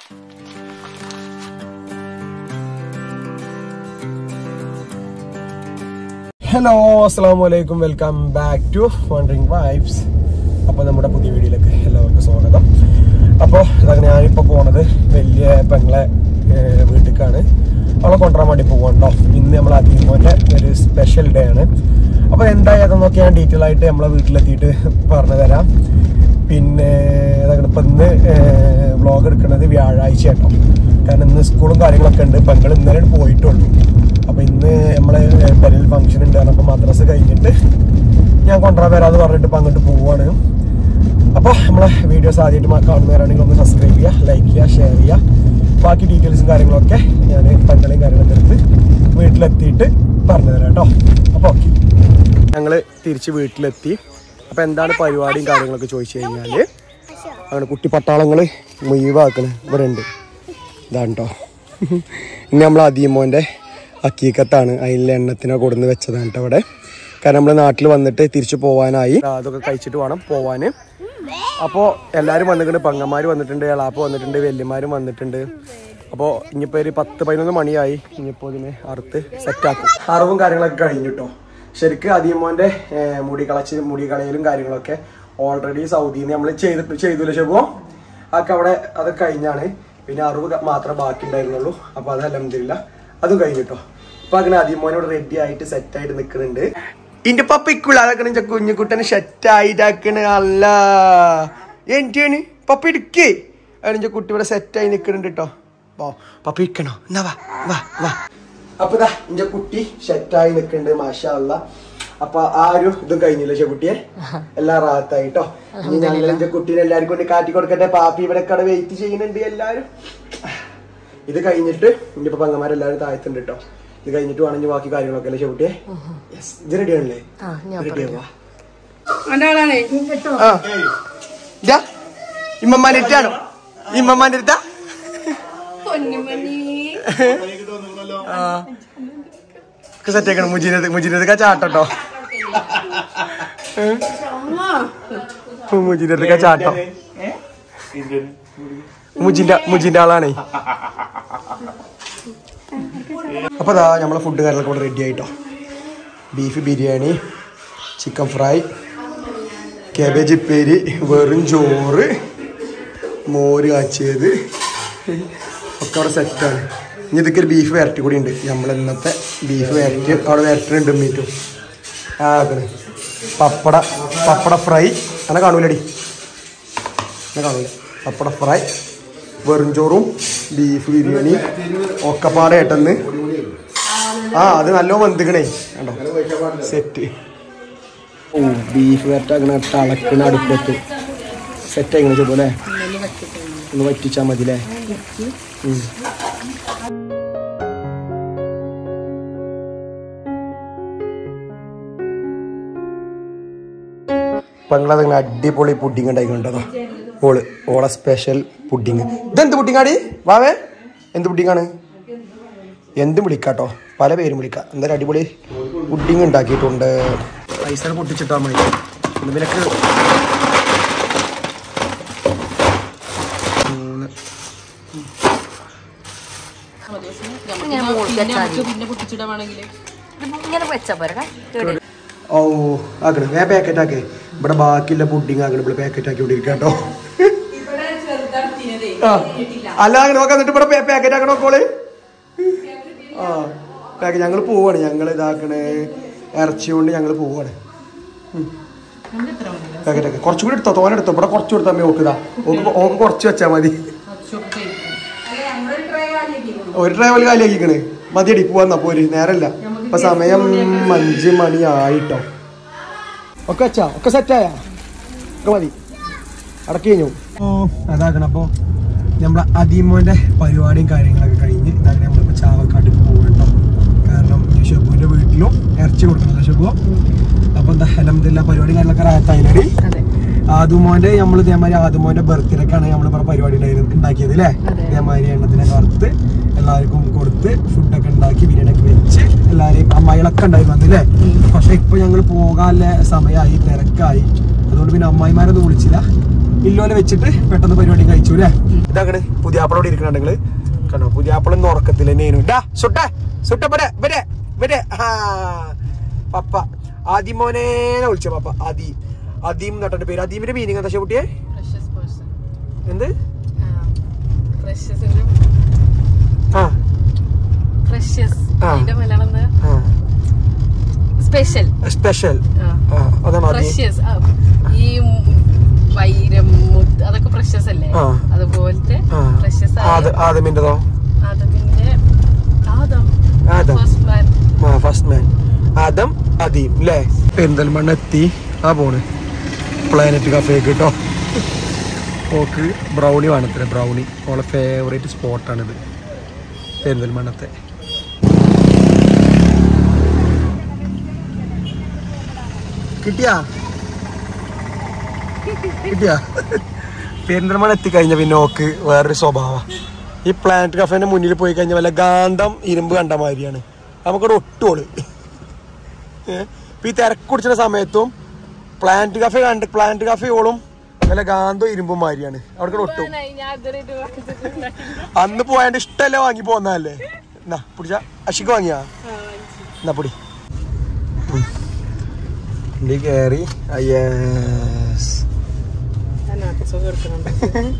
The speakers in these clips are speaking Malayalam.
ഹലോ അസ്സാം വലൈക്കും welcome back to wandering vibes അപ്പോൾ നമ്മുടെ പുതിയ വീഡിയോയിലേക്ക് എല്ലാവർക്കും സ്വാഗതം അപ്പോൾ ഇതാണ് ഞാനിപ്പോൾ പോണത് വലിയ പെങ്ങളെ ഏഹ്, വീട്ടിലേക്കാണ് അവളെ കൊണ്ടുവരാൻ വേണ്ടി പോകണ്ടോ ഇന്ന് നമ്മൾ അതീമോൻ്റെ ഒരു സ്പെഷ്യൽ ഡേ ആണ് അപ്പോൾ എന്തായതെന്നൊക്കെ ഞാൻ ഡീറ്റെയിൽ ആയിട്ട് നമ്മളെ വീട്ടിലെത്തിയിട്ട് പറഞ്ഞു തരാം പിന്നെ അതാണ് ഇപ്പം ഇന്ന് വ്ളോഗ് എടുക്കുന്നത് വ്യാഴാഴ്ച കേട്ടോ കാരണം ഇന്ന് സ്കൂളും കാര്യങ്ങളൊക്കെ ഉണ്ട് പെങ്ങൾ ഇന്നലെ പോയിട്ടുള്ളൂ അപ്പൊ ഇന്ന് നമ്മളെ പെരയിൽ ഫംഗ്ഷൻ ഉണ്ട് കാരണം അപ്പൊ മദ്രസ് കഴിഞ്ഞിട്ട് ഞാൻ കൊണ്ടുവരാൻ വരാന്ന് പറഞ്ഞിട്ട് ഇപ്പൊ അങ്ങോട്ട് പോവാണ് അപ്പോൾ നമ്മളെ വീഡിയോസ് ആദ്യമായിട്ട് മ- കാണുന്നവരാണെങ്കിൽ ഒന്ന് സബ്സ്ക്രൈബ് ചെയ്യുക ലൈക്ക് ചെയ്യുക ഷെയർ ചെയ്യുക ബാക്കി ഡീറ്റെയിൽസും കാര്യങ്ങളൊക്കെ ഞാൻ പങ്കളയും കാര്യങ്ങളൊക്കെ എടുത്ത് വീട്ടിലെത്തിയിട്ട് പറഞ്ഞു തരാം കേട്ടോ അപ്പോൾ ഓക്കെ ഞങ്ങൾ തിരിച്ച് വീട്ടിലെത്തി അപ്പോൾ എന്താണ് പരിപാടിയും കാര്യങ്ങളൊക്കെ ചോദിച്ചു കഴിഞ്ഞാൽ അങ്ങനെ കുട്ടി പട്ടാളങ്ങൾ മുഴുവാക്കണ് ഇവിടെ ഉണ്ട് ഇതാണ് കേട്ടോ ഇനി നമ്മൾ അദീമോൻ്റെ അക്കീക്കത്താണ് അതിലെ എണ്ണത്തിനെ കൊടുന്ന് വെച്ചതാണ് കേട്ടോ അവിടെ കാരണം നമ്മൾ നാട്ടിൽ വന്നിട്ട് തിരിച്ചു പോവാനായി അതൊക്കെ കഴിച്ചിട്ട് വേണം പോവാന് അപ്പോൾ എല്ലാവരും വന്നിട്ടുണ്ട് പങ്ങന്മാർ വന്നിട്ടുണ്ട് എളാപ്പ് വന്നിട്ടുണ്ട് വല്യമാരും വന്നിട്ടുണ്ട് അപ്പോൾ ഇനിയിപ്പോൾ ഒരു പത്ത് പതിനൊന്ന് മണിയായി ഇനിയിപ്പോൾ ഇതിനെ അറുത്ത് സെറ്റാക്കും അറവും കാര്യങ്ങളൊക്കെ കഴിഞ്ഞു കേട്ടോ ശരിക്കും അദീമോൻ്റെ മുടി കളച്ച് മുടി കളയലും കാര്യങ്ങളൊക്കെ ഓൾറെഡി സൗദിയിൽ നിന്ന് നമ്മൾ ചെയ്ത് ചെയ്തു ശബോ അതൊക്കെ അവിടെ അത് കഴിഞ്ഞാണ് പിന്നെ അറിവ് ക- മാത്രമേ ബാക്കി ഉണ്ടായിരുന്നുള്ളൂ അപ്പൊ അത് അലഹമില്ല അതും കഴിഞ്ഞിട്ടോ അപ്പൊ അങ്ങനെ അതിമോനോട് റെഡി ആയിട്ട് സെറ്റ് ആയിട്ട് നിൽക്കുന്നുണ്ട് ഇന്റെ പപ്പിക്കുള്ള അതൊക്കെ കുഞ്ഞുകുട്ടന് സെറ്റ് ആയിട്ടാക്കണ് അല്ല എന്റാണ് പപ്പ എടുക്കേ അതിന്റെ കുട്ടി ഇവിടെ സെറ്റ് ആയി നിൽക്കുന്നുണ്ട് കേട്ടോ ഓ പപ്പ ഇരിക്കണോ എന്നാ വാ വാ വാ അപ്പൊ ഇതാ ഇന്റെ കുട്ടി സെറ്റായി നിൽക്കുന്നുണ്ട് മാഷാ അല്ല അപ്പൊ ആ ഒരു ഇതും കഴിഞ്ഞില്ല ചെക്കുട്ടിയെ എല്ലാം റാത്തായിട്ടോ ഇനി ഞങ്ങൾ എന്റെ കുട്ടീനെ എല്ലാവർക്കും കൊണ്ട് കാട്ടി കൊടുക്കട്ടെ പാപ്പി ഇവിടെ കട വെയിറ്റ് ചെയ്യുന്നുണ്ട് എല്ലാരും ഇത് കഴിഞ്ഞിട്ട് ഇനിയിപ്പോ പങ്കന്മാരെല്ലാരും താഴത്തുണ്ട് കേട്ടോ ഇത് കഴിഞ്ഞിട്ട് വേണമെങ്കിൽ ബാക്കി കാര്യങ്ങളൊക്കെ അല്ലേ ചെക്കുട്ടിയെ യെസ് ഇത് റെഡി ആണല്ലേ റെഡി ആവാ ആ ഇതാ ഇമ്മമാന്റെ അടുത്താണോ ഇമ്മമാന്റെ അടുത്താ സെറ്റ് ആക്കണം മുജീനത് മുജീനത് ചാട്ടോ മുജീനത് ചാട്ടോ മുജിന്റെ മുജിന്റെ ആളാണേ അപ്പൊ ദാ നമ്മളെ ഫുഡ് കാര്യങ്ങളൊക്കെ ഇവിടെ റെഡി ആയിട്ടോ beef biryani chicken fry cabbage ഉപ്പേരി വെറും ചോറ് മോര് കാച്ചിയത് ഒക്കെ അവിടെ സെറ്റാണ് ഇനി ഇതൊക്കെ ഒരു ബീഫ് വരട്ടി കൂടി ഉണ്ട് നമ്മൾ ഇന്നത്തെ ബീഫ് വരട്ടി അവിടെ വരട്ടുന്നുണ്ട് മീറ്റും ആ ആക്കണ് പപ്പട പപ്പട ഫ്രൈ അങ്ങനെ കാണൂലടി അങ്ങനെ കാണൂല പപ്പട ഫ്രൈ വെറും ചോറും ബീഫ് ബിരിയാണി ഒക്കപ്പാടെ ഏട്ടെന്ന് ആ അത് നല്ലോ വന്നിക്കണേ കണ്ടോ സെറ്റ് ഓ ബീഫ് വരട്ടാക്കണ തിളക്കണ അടുപ്പത്ത് സെറ്റ് ആയിക്കണ ചെപ്പോ അല്ലേ ഒന്ന് വറ്റിച്ചാ മതി അല്ലേ ഉം. പങ്ങളതങ്ങനെ അടിപൊളി പുഡിങ് ഉണ്ടായിക്കൊണ്ടതാ ഓള് ഓളെ സ്പെഷ്യൽ പുഡിങ് ഇതെന്ത് പുഡിങ്ങാടി വാവേ എന്ത് പുഡിങ്ങാണ് എന്തും വിളിക്കാട്ടോ പല പേരും വിളിക്കാം എന്തായാലും അടിപൊളി പുഡിങ് ഉണ്ടാക്കിയിട്ടുണ്ട് പൈസ പൊട്ടിച്ചിട്ടാ മതി ഒന്ന് വിലക്ക് മൂന്ന് പിന്നെ പൊട്ടിച്ചിടാണെങ്കിൽ ഇങ്ങനെ വെച്ചാ പോരെ ഓ ആക്കണ് വേ പാക്കറ്റ് ആക്കേ ഇവിടെ ബാക്കിയുള്ള പുഡിങ് ആക്കണ് ഇവിടെ പാക്കറ്റ് ആക്കി ഇവിടെ കേട്ടോ ആ അല്ല അങ്ങനെ നോക്കാം എന്നിട്ട് ഇവിടെ പാക്കറ്റ് ആക്കണോ കോള് ആ പാക്കറ്റ് ഞങ്ങൾ പോവാണ് ഞങ്ങൾ ഇതാക്കണേ ഇറച്ചി കൊണ്ട് ഞങ്ങൾ പോവാണ് പാക്കറ്റ് ആക്കി കുറച്ചും കൂടി എടുത്തോ തോനെ എടുത്തോ ഇവിടെ കുറച്ച് കൊടുത്താൽ മതി ഓക്കുതാ ഓക്ക് ഓക്ക് കുറച്ച് വെച്ചാൽ മതി ഒരു ട്രാവൽ കാലിയാക്കിക്കണ് മതിയടി പോവാന്നാ പോര് നേരല്ല ഇപ്പൊ സമയം അഞ്ച് മണി ആയിട്ടോ ഒക്കെ വെച്ചാ ഒക്കെ സെറ്റായ ഒക്കെ മതി അടക്കി കഴിഞ്ഞു ഓ അതാക്കണം അപ്പൊ നമ്മളെ അദീമോന്റെ പരിപാടിയും കാര്യങ്ങളൊക്കെ കഴിഞ്ഞ് ഇതാണ് നമ്മളിപ്പോ ചാവക്കാട്ടിൽ പോകട്ടോ കാരണം ഷബുവിന്റെ വീട്ടിലും ഇറച്ചി കൊടുക്കണല്ലോ ഷബു അപ്പൊ എന്താ അലഹമില്ല പരിപാടി കാര്യങ്ങളൊക്കെ റാത്തായില്ലടി ആദുമോന്റെ നമ്മൾ ഇതേമാതിരി ആദുമോന്റെ ബർത്ത്ഡേക്കാണ് നമ്മൾ ഇവിടെ പരിപാടി ഉണ്ടായിരുന്നു- ഉണ്ടാക്കിയത് അല്ലേ ഇതേമാതിരി എണ്ണത്തിനെ വറുത്ത് എല്ലാവർക്കും കൊടുത്ത് ഫുഡൊക്കെ ഉണ്ടാക്കി ബിരിയാണി ഒക്കെ വെച്ച് എല്ലാവരെയും അമ്മായികളൊക്കെ ഉണ്ടായിരുന്നു അല്ലേ പക്ഷെ ഇപ്പൊ ഞങ്ങൾ പോകാനുള്ള സമയമായി തിരക്കായി അതുകൊണ്ട് പിന്നെ അമ്മായിമാരൊന്നും വിളിച്ചില്ല ഇല്ലോലെ വെച്ചിട്ട് പെട്ടെന്ന് പരിപാടി കഴിച്ചു അല്ലേ ഇതാക്കണ് പുതിയ ആപ്പിളോട് ഇരിക്കണ നിങ്ങള് കണ്ടോ പുതിയ ആപ്പിളൊന്നും ഉറക്കത്തില്ല തന്നെയാണ് ഡാ സുട്ട സുട്ട വരെ വരെ വരെ ആ പപ്പ ആദിമോനെ വിളിച്ച പപ്പ ആദി അദീം നട്ടന്റെ പേര് അദീമിന്റെ മീനിങ് എന്താ കുട്ടിയെ പ്രഷ്യസ് പേഴ്സൺ എന്ത് പ്രഷ്യസിന്റെ ആ പ്രഷ്യസ് ആ. അതിന്റെ മലയാളം എന്താ ആ സ്പെഷ്യൽ സ്പെഷ്യൽ ആ അതാണ് ആദി പ്രഷ്യസ് ഈ വൈരം മുത്ത് അതൊക്കെ പ്രഷ്യസ് അല്ലേ ആ. അതുപോലത്തെ ആ പ്രഷ്യസ് ആദ ആദമിന്റെതോ ആദമിന്റെ ആദം ആദം ഫസ്റ്റ് മാൻ ആ ഫസ്റ്റ് മാൻ ആദം അദീം അല്ലേ പെരിന്തൽമണ്ണ എത്തി ആ പോണ് പ്ലാനറ്റ് കഫേക്ക് കേട്ടോ ഓക്ക് ബ്രൗണി വേണത്ര ബ്രൗണി ഓളെ ഫേവറേറ്റ് സ്പോട്ടാണിത് പെരിന്തൽമണ്ണത്തെ കിട്ടിയാ കിട്ടിയാ പെരിന്തൽമണ്ണ എത്തിക്കഴിഞ്ഞ പിന്നെ ഓക്ക് വേറൊരു സ്വഭാവ ഈ പ്ലാനറ്റ് കഫേന്റെ മുന്നിൽ പോയി കഴിഞ്ഞാൽ വല്ല ഗാന്ധം ഇരുമ്പ് കണ്ട മാതിരിയാണ് നമുക്കവിടെ ഒട്ടുള്ളു ഇപ്പൊ ഈ തിരക്ക് കുടിച്ചിന സമയത്തും പ്ലാന്റ് കഫേ കണ്ട് പ്ലാന്റ് കഫേയോളും വല്ല ഗാന്ധം ഇരുമ്പും മാതിരിയാണ് അവിടെ ഒട്ടും ഞാൻ ഇതുവരെയായിട്ട് വാങ്ങിച്ചിട്ടില്ല. അന്ന് പോയാണ്ട് ഇഷ്ടമല്ല വാങ്ങി പോന്നല്ലേ എന്നാ പിടിച്ച അഷിക്ക് വാങ്ങിയാ ആ, വാങ്ങിച്ചു. എന്നാ പിടി ഇണ്ടി കയറി അയ്യസ് ഞാൻ നാട്ടിൽ സുഖം എടുക്കുന്നുണ്ട്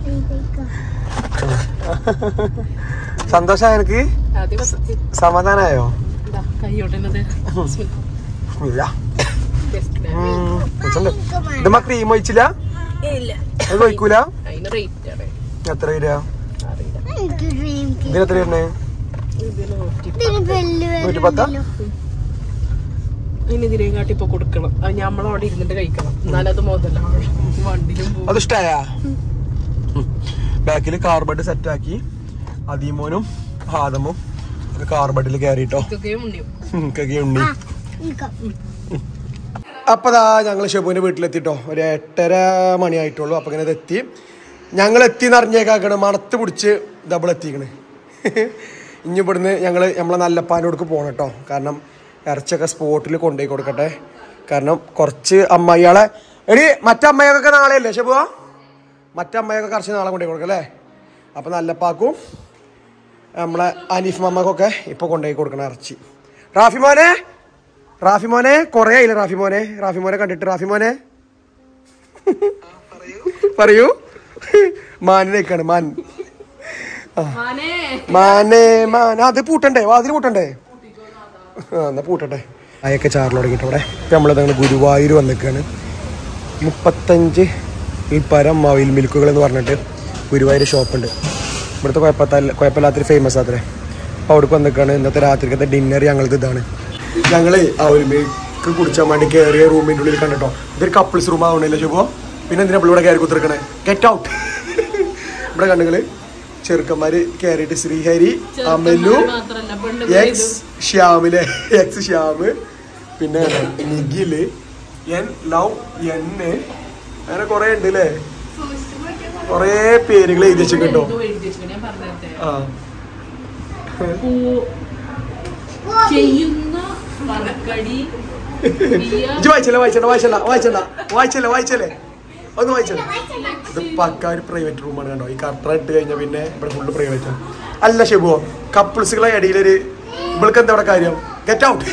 സന്തോഷം എനിക്ക് ആദ്യം ഫസ്റ്റ് സമാധാനായോ ഇതാ കൈയോട്ടുന്നത് ഇല്ല ഉം, രസണ്ട്. ഇതുമ്മ ക്രീം ഒഴിച്ചില്ല ഇല്ല അത് ഒഴിക്കൂല അതിന് റേറ്റ് ആണ് എത്ര വരിക അറിയില്ല ഇതിന് എത്ര വരുന്നേ ഇതിന് നൂറ്റി നൂറ്റി പത്താ അതിന് ഇതിനെ കാട്ടി ഇപ്പൊ കൊടുക്കണം അത് നമ്മളവിടെ ഇരുന്നിട്ട് കഴിക്കണം എന്നാലത് മുതലാണ് വണ്ടിയിലും പോകും അത് ഇഷ്ടായ ബാക്കിൽ കാർബഡ് സെറ്റ് ആക്കി അദീമോനും ഹാദമും കാർബഡിൽ കയറിട്ടോ ഇതൊക്കെയും ഉണ്ണിയും കകി ഉണ്ണി അപ്പതാ ഞങ്ങൾ ഷെബുവിന്റെ വീട്ടിലെത്തിട്ടോ ഒരു എട്ടര മണിയായിട്ടുള്ളൂ അപ്പൊ ഇങ്ങനെ ഇത് എത്തി ഞങ്ങൾ എത്തി നിറഞ്ഞേക്കാക്കണ് മണത്ത് പിടിച്ച് ഡബിൾ എത്തിക്കണ് ഇനി ഇവിടുന്ന് ഞങ്ങൾ നമ്മളെ നല്ലപ്പാനോടക്ക് പോകണം കേട്ടോ കാരണം ഇറച്ചിയൊക്കെ സ്പോട്ടിൽ കൊണ്ടുപോയി കൊടുക്കട്ടെ കാരണം കുറച്ച് അമ്മയാളെ എടി മറ്റമ്മയൊക്കെ നാളെയല്ലേ ഷെബുവാ മറ്റമ്മയൊക്കെ കുറച്ച് നാളെ കൊണ്ടുപോയി കൊടുക്കാം അല്ലേ അപ്പം നല്ലപ്പാക്കും നമ്മളെ അനീഫ് മമ്മക്കൊക്കെ ഇപ്പൊ കൊണ്ടുപോയി കൊടുക്കണം ഇറച്ചി റാഫി മോനെ റാഫി മോനെ കൊറേ ആയില്ലേ റാഫി മോനെ റാഫി മോനെ കണ്ടിട്ട് റാഫി മോനെ പറയൂ മാനിനേക്കാണ് മാൻ മാനേ മാനേ മാൻ അത് പൂട്ടണ്ടേ വാതിൽ പൂട്ടണ്ടേ ആ എന്നാ പൂട്ടട്ടെ അയൊക്കെ ചാറിൽ തുടങ്ങിയിട്ട് ഇവിടെ ഇപ്പം നമ്മളിതങ്ങനെ ഗുരുവായൂർ വന്നിക്കാണ് മുപ്പത്തഞ്ച് ഈ പരം മാവിൽ മിൽക്കുകൾ എന്ന് പറഞ്ഞിട്ട് ഗുരുവായൂർ ഷോപ്പുണ്ട് ഇവിടുത്തെ കുഴപ്പത്തല്ല കുഴപ്പമില്ലാത്തൊരു ഫേമസ് അത്രേ അപ്പോൾ അവിടേക്ക് വന്നിക്കാണ് ഇന്നത്തെ രാത്രിക്കത്തെ ഡിന്നർ ഞങ്ങൾക്ക് ഇതാണ് ഞങ്ങൾ ആ ഒരു മിൽക്ക് കുടിച്ചാൽ വേണ്ടി കയറിയ റൂമിൻ്റെ ഉള്ളിൽ കണ്ടിട്ടോ ഇതൊരു കപ്പിൾസ് റൂം ആവണില്ല ശുഭോ പിന്നെ എന്തിനാ ഇവിടെ കയറി കുത്തിരിക്കണേ ഗെറ്റ് ഔട്ട് ഇവിടെ കണ്ടുങ്ങള് ചെറുക്കന്മാര് കയറിയിട്ട് ശ്രീഹരി അമലു മാത്രല്ല പെണ്ണ് എക്സ് ശ്യാമിലെ എക്സ് ശ്യാമ് പിന്നെ നിഖില് എൻ ലവ് എന് അങ്ങനെ കൊറേ ഉണ്ട് അല്ലേ കൊറേ പേരുകൾ എഴുതി വെച്ചിട്ടുണ്ടോ എന്തോ എഴുതി വെച്ചിട്ടുണ്ട്. ഞാൻ പറഞ്ഞിട്ടെ ആ പൂ- ചെയ്യുന്ന വറക്കടി പുതിയ ഇജ്ജ് വായിച്ചല്ലേ വായിച്ചണ്ട വായിച്ചല്ല വായിച്ചണ്ട വായിച്ചല്ലേ വായിച്ചല്ലേ ഒന്ന് വായിച്ചല്ലേ ഇത് പക്ക ഒരു പ്രൈവറ്റ് റൂമാണ് കണ്ടോ ഈ കർട്ടർ ഇട്ട് കഴിഞ്ഞാൽ പിന്നെ ഇവിടെ ഫുള്ള് പ്രൈവറ്റ് അല്ല ഷിബുവോ കപ്പിൾസുകളെ ഇടയിലൊരു ഇവൾക്ക് എന്താ ഇവിടെ കാര്യം ഗെറ്റ് ഔട്ട്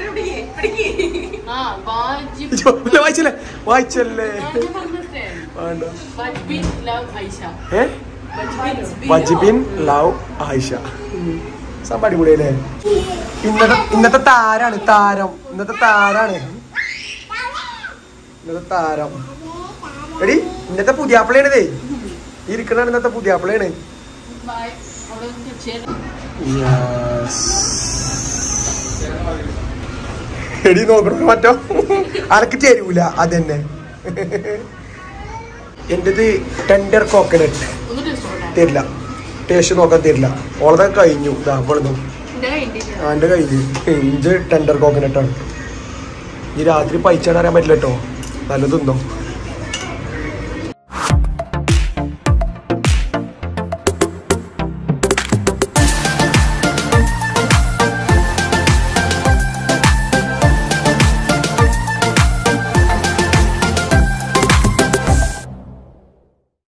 ആ വാജിബ് ഇല്ല വായിച്ചല്ലേ വായിച്ചല്ലേ ഞാൻ പറഞ്ഞിട്ടെ വേണ്ട വജ്ബിൻ ലവ് ഐഷ ഏ വജ്ബിൻ വജിബിൻ ലവ് ആയിഷ സംഭവം അടിപൊളിയല്ലേ ഇന്നത്തെ ഇന്നത്തെ താരാണ് താരം ഇന്നത്തെ താരാണ് ഇന്നത്തെ താരം എടി ഇന്നത്തെ പുതിയാപ്പിളയാണ് ഇതേ ഈ ഇരിക്കണാണ് ഇന്നത്തെ പുതിയാപ്പിളയാണ് ബൈ അവിടെ ചേട്ടൻ എടി നോക്കണ മറ്റോ അനക്ക് ചേരൂല അതന്നെ എന്റേത് ടെൻഡർ കോക്കനട്ട് ഒന്ന് ടേസ്റ്റ് നോക്കട്ടെ തരില്ല ടേസ്റ്റ് നോക്കാൻ തരില്ല ഓളതെ കഴിഞ്ഞു ഇതാ ഇവിടുന്ന് എന്റെ കയ്യിൽ ആ, എൻ്റെ കയ്യിൽ ഇഞ്ച് ടെൻഡർ കോക്കനട്ട് ആണ് ഈ രാത്രി പൈച്ചാണ് അറിയാൻ പറ്റില്ല കേട്ടോ നല്ലതുണ്ടോ